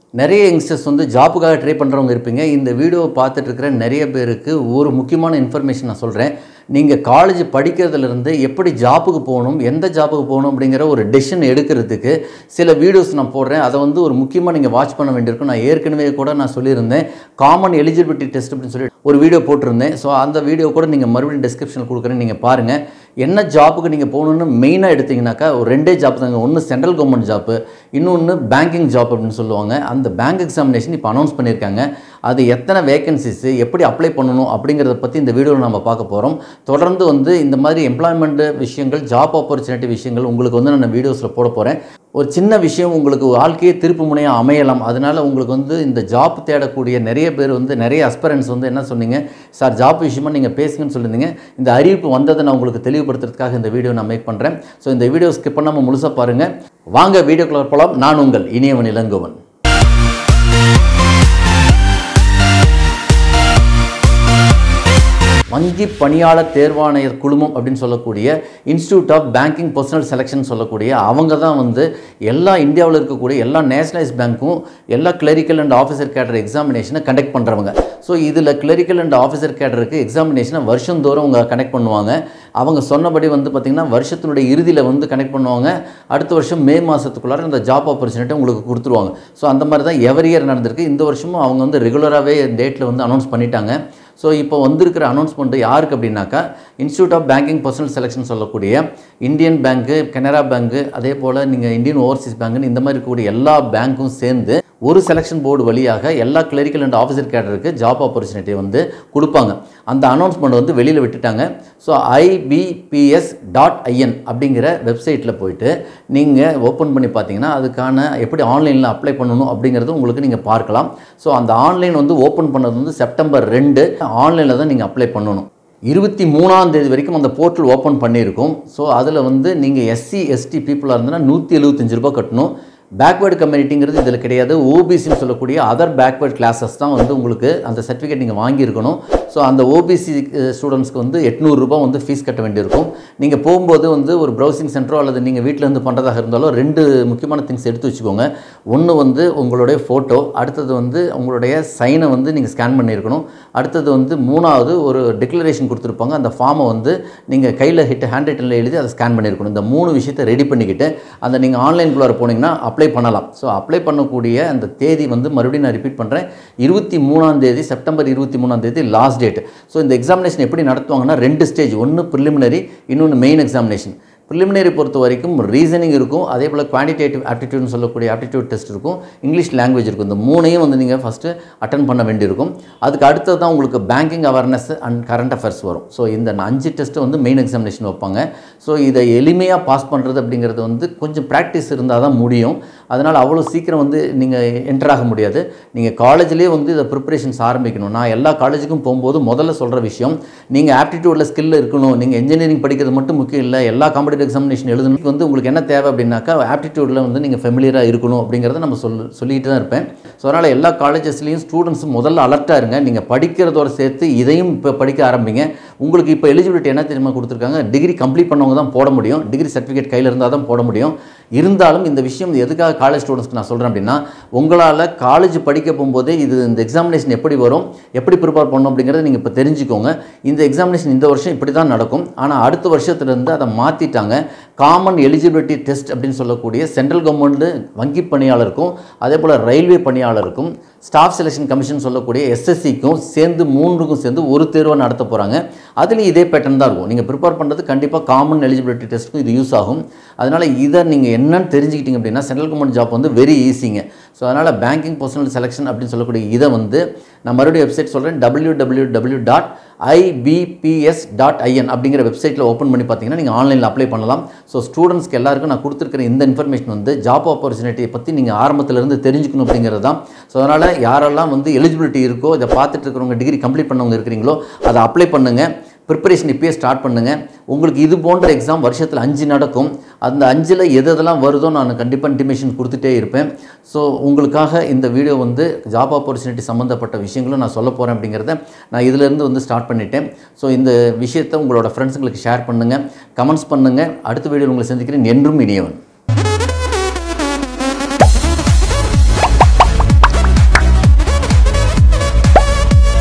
நிறைய யங்ஸ்டர்ஸ் வந்து ஜாப்புக்காக ட்ரை பண்ணுறவங்க இருப்பீங்க இந்த வீடியோவை பார்த்துட்டு இருக்கிற நிறைய பேருக்கு ஒரு முக்கியமான இன்ஃபர்மேஷன் நான் சொல்கிறேன் நீங்கள் காலேஜ் படிக்கிறதுலேருந்து எப்படி ஜாப்புக்கு போகணும் எந்த ஜாப்புக்கு போகணும் அப்படிங்கிற ஒரு டெசிஷன் எடுக்கிறதுக்கு சில வீடியோஸ் நான் போடுறேன் அதை வந்து ஒரு முக்கியமாக நீங்கள் வாட்ச் பண்ண வேண்டியிருக்கும் நான் ஏற்கனவே கூட நான் சொல்லியிருந்தேன் காமன் எலிஜிபிலிட்டி டெஸ்ட் அப்படின்னு சொல்லி ஒரு வீடியோ போட்டிருந்தேன் ஸோ அந்த வீடியோ கூட நீங்கள் மறுபடியும் டிஸ்கிரிப்ஷனில் கொடுக்குறேன் நீங்கள் பாருங்கள் என்ன ஜாப்புக்கு நீங்கள் போகணுன்னு மெயினாக எடுத்தீங்கன்னாக்கா ஒரு ரெண்டே ஜாப் தாங்க ஒன்று சென்ட்ரல் கவர்மெண்ட் ஜாப்பு இன்னொன்று பேங்கிங் ஜாப் அப்படின்னு சொல்லுவாங்க அந்த பேங்க் எக்ஸாமினேஷன் இப்போ அனௌன்ஸ் பண்ணியிருக்காங்க அது எத்தனை வேகன்சிஸு எப்படி அப்ளை பண்ணணும் அப்படிங்கிறத பற்றி இந்த வீடியோவில் நம்ம பார்க்க போகிறோம் தொடர்ந்து வந்து இந்த மாதிரி எம்ப்ளாய்மெண்ட் விஷயங்கள் ஜாப் ஆப்பர்ச்சுனிட்டி விஷயங்கள் உங்களுக்கு வந்து நான் வீடியோஸில் போட போகிறேன் ஒரு சின்ன விஷயம் உங்களுக்கு வாழ்க்கையே திருப்பு முனையாக அமையலாம் அதனால் உங்களுக்கு வந்து இந்த ஜாப் தேடக்கூடிய நிறைய பேர் வந்து நிறைய அஸ்பரன்ஸ் வந்து என்ன சொன்னீங்க சார் ஜாப் விஷயமா நீங்கள் பேசுங்கன்னு சொல்லியிருந்தீங்க இந்த அறிவிப்பு வந்ததை நான் உங்களுக்கு தெளிவுபடுத்துறதுக்காக இந்த வீடியோ நான் மேக் பண்ணுறேன் ஸோ இந்த வீடியோ ஸ்கிப் பண்ணாமல் முழுசாக பாருங்கள் வாங்க வீடியோக்குள்ள போகலாம் நான் உங்கள் இனியவன் இளங்கோவன் வங்கி பணியாளர் தேர்வாணையர் குழுமம் அப்படின்னு சொல்லக்கூடிய institute of banking personnel selection சொல்லக்கூடிய அவங்க தான் வந்து எல்லா இந்தியாவில் இருக்கக்கூடிய எல்லா நேஷனலைஸ் பேங்க்கும் எல்லா கிளரிக்கல் அண்ட் ஆஃபீஸர் கேடர் எக்ஸாமினேஷனை கண்டக்ட் பண்ணுறவங்க ஸோ இதில் கிளரிக்கல் அண்ட் ஆஃபீஸர் கேடருக்கு எக்ஸாமினேஷனை வருஷந்தோறும் அவங்க கனெக்ட் பண்ணுவாங்க அவங்க சொன்னபடி வந்து பார்த்திங்கன்னா வருஷத்தினுடைய இறுதியில் வந்து கனெக்ட் பண்ணுவாங்க அடுத்த வருஷம் மே மாதத்துக்குள்ளார அந்த ஜாப் ஆப்பர்ச்சுனிட்டி உங்களுக்கு கொடுத்துருவாங்க ஸோ அந்த மாதிரி தான் எவரி இயர் நடந்திருக்கு இந்த வருஷமும் அவங்க வந்து ரெகுலராகவே டேட்டில் வந்து அனௌன்ஸ் பண்ணிட்டாங்க ஸோ இப்போ வந்திருக்கிற அனௌன்ஸ்மெண்ட் யாருக்கு அப்படின்னாக்கா institute of banking personnel selection சொல்லக்கூடிய இந்தியன் பேங்க்கு கனரா பேங்க்கு அதே போல் நீங்கள் இந்தியன் ஓவர்சீஸ் பேங்க்குன்னு இந்த மாதிரி இருக்கக்கூடிய எல்லா பேங்க்கும் சேர்ந்து ஒரு செலெக்ஷன் போர்டு வழியாக எல்லா கிளரிக்கல் அண்ட் ஆஃபீஸர் கேடருக்கு ஜாப் ஆப்பர்ச்சுனிட்டி வந்து கொடுப்பாங்க அந்த அனௌன்ஸ்மெண்ட் வந்து வெளியில் விட்டுட்டாங்க ஸோ ஐபிபிஎஸ் டாட் ஐஎன் அப்படிங்கிற வெப்சைட்டில் போயிட்டு நீங்கள் ஓப்பன் பண்ணி பார்த்தீங்கன்னா அதுக்கான எப்படி ஆன்லைனில் அப்ளை பண்ணணும் அப்படிங்கிறது உங்களுக்கு நீங்கள் பார்க்கலாம் ஸோ அந்த ஆன்லைன் வந்து ஓப்பன் பண்ணது வந்து செப்டம்பர் ரெண்டு ஆன்லைனில் தான் நீங்கள் அப்ளை பண்ணணும் இருபத்தி மூணாம் தேதி வரைக்கும் அந்த போர்ட்டல் ஓப்பன் பண்ணியிருக்கோம் ஸோ அதில் வந்து நீங்கள் எஸ்சி எஸ்டி பீப்புளாக இருந்ததுன்னா நூற்றி எழுபத்தஞ்சு ரூபாய் கட்டணும் பேக்வேர்டு கம்யூனிட்டிங்கிறது இதில் கிடையாது ஓபிசின்னு சொல்லக்கூடிய அதர் பேக்வேர்ட் கிளாஸஸ் தான் வந்து உங்களுக்கு அந்த சர்டிஃபிகேட் நீங்கள் வாங்கியிருக்கணும் ஸோ அந்த ஓபிசி ஸ்டூடெண்ட்ஸ்க்கு வந்து எட்நூறுரூபா வந்து ஃபீஸ் கட்ட வேண்டியிருக்கும் நீங்கள் போகும்போது வந்து ஒரு ப்ரௌசிங் சென்டரோ அல்லது நீங்கள் வீட்டில் இருந்து பண்ணுறதாக இருந்தாலும் ரெண்டு முக்கியமான திங்ஸ் எடுத்து வச்சுக்கோங்க ஒன்று வந்து உங்களுடைய ஃபோட்டோ அடுத்தது வந்து உங்களுடைய சைனை வந்து நீங்கள் ஸ்கேன் பண்ணியிருக்கணும் அடுத்தது வந்து மூணாவது ஒரு டிக்ளரேஷன் கொடுத்துருப்பாங்க அந்த ஃபார்மை வந்து நீங்கள் கையில் ஹிட் ஹேண்ட் ரைட்டில் எழுதி அதை ஸ்கேன் பண்ணியிருக்கணும் இந்த மூணு விஷயத்தை ரெடி பண்ணிக்கிட்டு அந்த நீங்கள் ஆன்லைனுக்குள்ளார போனீங்கன்னா அப்ளை பண்ணலாம் ஸோ அப்ளை பண்ணக்கூடிய அந்த தேதி வந்து மறுபடியும் நான் ரிப்பீட் பண்ணுறேன் இருபத்தி மூணாம் தேதி செப்டம்பர் இருபத்தி மூணாம் தேதி லாஸ்ட் டேட் ஸோ இந்த எக்ஸாமினேஷன் எப்படி நடத்துவாங்கன்னா ரெண்டு ஸ்டேஜ் ஒன்று ப்ரிலிமினரி இன்னொன்று மெயின் எக்ஸாமினேஷன் ப்ரிலிமினரி பொறுத்த வரைக்கும் ரீசனிங் இருக்கும் அதே போல் குவான்டிடேட்டிவ் ஆப்டிடியூட்னு சொல்லக்கூடிய ஆப்டிடியூட் டெஸ்ட் இருக்கும் இங்கிலீஷ் லாங்குவேஜ் இருக்கும் இந்த மூணையும் வந்து நீங்கள் ஃபஸ்ட்டு அட்டன் பண்ண வேண்டியிருக்கும் அதுக்கு அடுத்தது தான் உங்களுக்கு banking awareness and current affairs வரும் ஸோ இந்த அஞ்சு டெஸ்ட்டு வந்து மெயின் எக்ஸாமினேஷன் வைப்பாங்க ஸோ இதை எளிமையாக பாஸ் பண்ணுறது அப்படிங்கிறது வந்து கொஞ்சம் ப்ராக்டிஸ் இருந்தால் தான் முடியும் அதனால் அவ்வளோ சீக்கிரம் வந்து நீங்கள் என்டர் ஆக முடியாது நீங்கள் காலேஜ்லேயே வந்து இதை ப்ரிப்பரேஷன்ஸ் ஆரம்பிக்கணும் நான் எல்லா காலேஜுக்கும் போகும்போது முதல்ல சொல்கிற விஷயம் நீங்கள் ஆப்டிடியூடில் ஸ்கில் இருக்கணும் நீங்கள் இன்ஜினியரிங் படிக்கிறது மட்டும் முக்கியம் இல்லை எல்லா காம்படிட்டிவ் எக்ஸாமினேஷன் எழுதணும் வந்து உங்களுக்கு என்ன தேவை அப்படின்னாக்கா ஆப்டிடியூடில் வந்து நீங்கள் ஃபெமிலியராக இருக்கணும் அப்படிங்கிறத நம்ம சொல் சொல்லிட்டு தான் இருப்பேன் ஸோ அதனால் எல்லா காலேஜஸ்லேயும் ஸ்டூடெண்ட்ஸ் முதல்ல அலர்ட்டாக இருங்க நீங்கள் படிக்கிறதோட சேர்த்து இதையும் இப்போ படிக்க ஆரம்பிங்க உங்களுக்கு இப்போ எலிஜிபிலிட்டி என்ன தெரியுமா கொடுத்துருக்காங்க டிகிரி கம்ப்ளீட் பண்ணவங்க தான் போட முடியும் டிகிரி சர்டிஃபிகேட் கையில் இருந்தால் தான் போட முடியும் இருந்தாலும் இந்த விஷயம் எதுக்காக காலேஜ் ஸ்டூடெண்ட்ஸ்க்கு நான் சொல்கிறேன் அப்படின்னா உங்களால் காலேஜ் படிக்க போகும்போதே இது இந்த எக்ஸாமினேஷன் எப்படி வரும் எப்படி ப்ரிப்பேர் பண்ணணும் அப்படிங்கிறத நீங்கள் இப்போ தெரிஞ்சுக்கோங்க இந்த எக்ஸாமினேஷன் இந்த வருஷம் இப்படி தான் நடக்கும் ஆனால் அடுத்த வருஷத்துலேருந்து அதை மாற்றிட்டாங்க காமன் எலிஜிபிலிட்டி டெஸ்ட் அப்படின்னு சொல்லக்கூடிய சென்ட்ரல் கவர்மெண்ட்டு வங்கி பணியாளருக்கும் அதே போல் ரயில்வே பணியாளருக்கும் ஸ்டாஃப் செலெக்ஷன் கமிஷன் சொல்லக்கூடிய எஸ்எஸ்சிக்கும் சேர்ந்து மூன்றுக்கும் சேர்ந்து ஒரு தேர்வை நடத்த போகிறாங்க அதுலேயும் இதே பேட்டர்ன் தான் இருக்கும் நீங்கள் ப்ரிப்பேர் பண்ணுறது கண்டிப்பாக காமன் எலிஜிபிலிட்டி டெஸ்ட்டுக்கும் இது யூஸ் ஆகும் அதனால் இதை நீங்கள் என்னன்னு தெரிஞ்சுக்கிட்டீங்க அப்படின்னா சென்ட்ரல் கவர்மெண்ட் ஜாப் வந்து வெரி ஈஸிங்க ஸோ அதனால் பேங்கிங் பர்சனல் செலெக்ஷன் அப்படின்னு சொல்லக்கூடிய இதை வந்து நான் மறுபடியும் வெப்சைட் சொல்கிறேன் W W W dot IBPS dot IN அப்படிங்கிற வெப்சைட்டில் ஓப்பன் பண்ணி பார்த்தீங்கன்னா நீங்கள் ஆன்லைனில் அப்ளை பண்ணலாம் ஸோ ஸ்டூடெண்ட்ஸ்க்கு எல்லாருக்கும் நான் கொடுத்துருக்கிற இந்த இன்ஃபர்மேஷன் வந்து ஜாப் ஆப்பர்ச்சுனிட்டியை பற்றி நீங்கள் ஆரம்பத்திலேருந்து தெரிஞ்சுக்கணும் அப்படிங்கிறது தான் ஸோ அதனால் யாரெல்லாம் வந்து எலிஜிபிலிட்டி இருக்கோ இதை பார்த்துட்டு இருக்கிறவங்க டிகிரி கம்ப்ளீட் பண்ணவங்க இருக்கிறீங்களோ அதை அப்ளை பண்ணுங்கள் ப்ரிப்பரேஷன் இப்பயே ஸ்டார்ட் பண்ணுங்கள் உங்களுக்கு இது போன்ற எக்ஸாம் வருஷத்தில் அஞ்சு நடக்கும் அந்த அஞ்சில் எது எதெல்லாம் வருதோ நான் கண்டிப்பாக இன்டிமேஷன் கொடுத்துட்டே இருப்பேன் ஸோ உங்களுக்காக இந்த வீடியோ வந்து ஜாப் ஆப்பர்ச்சுனிட்டி சம்மந்தப்பட்ட விஷயங்களும் நான் சொல்ல போகிறேன் அப்படிங்கிறத நான் இதிலேருந்து வந்து ஸ்டார்ட் பண்ணிட்டேன் ஸோ இந்த விஷயத்தை உங்களோட ஃப்ரெண்ட்ஸுங்களுக்கு ஷேர் பண்ணுங்கள் கமெண்ட்ஸ் பண்ணுங்கள் அடுத்த வீடியோ உங்களை சந்திக்கிறேன் என்றும் இனியவன்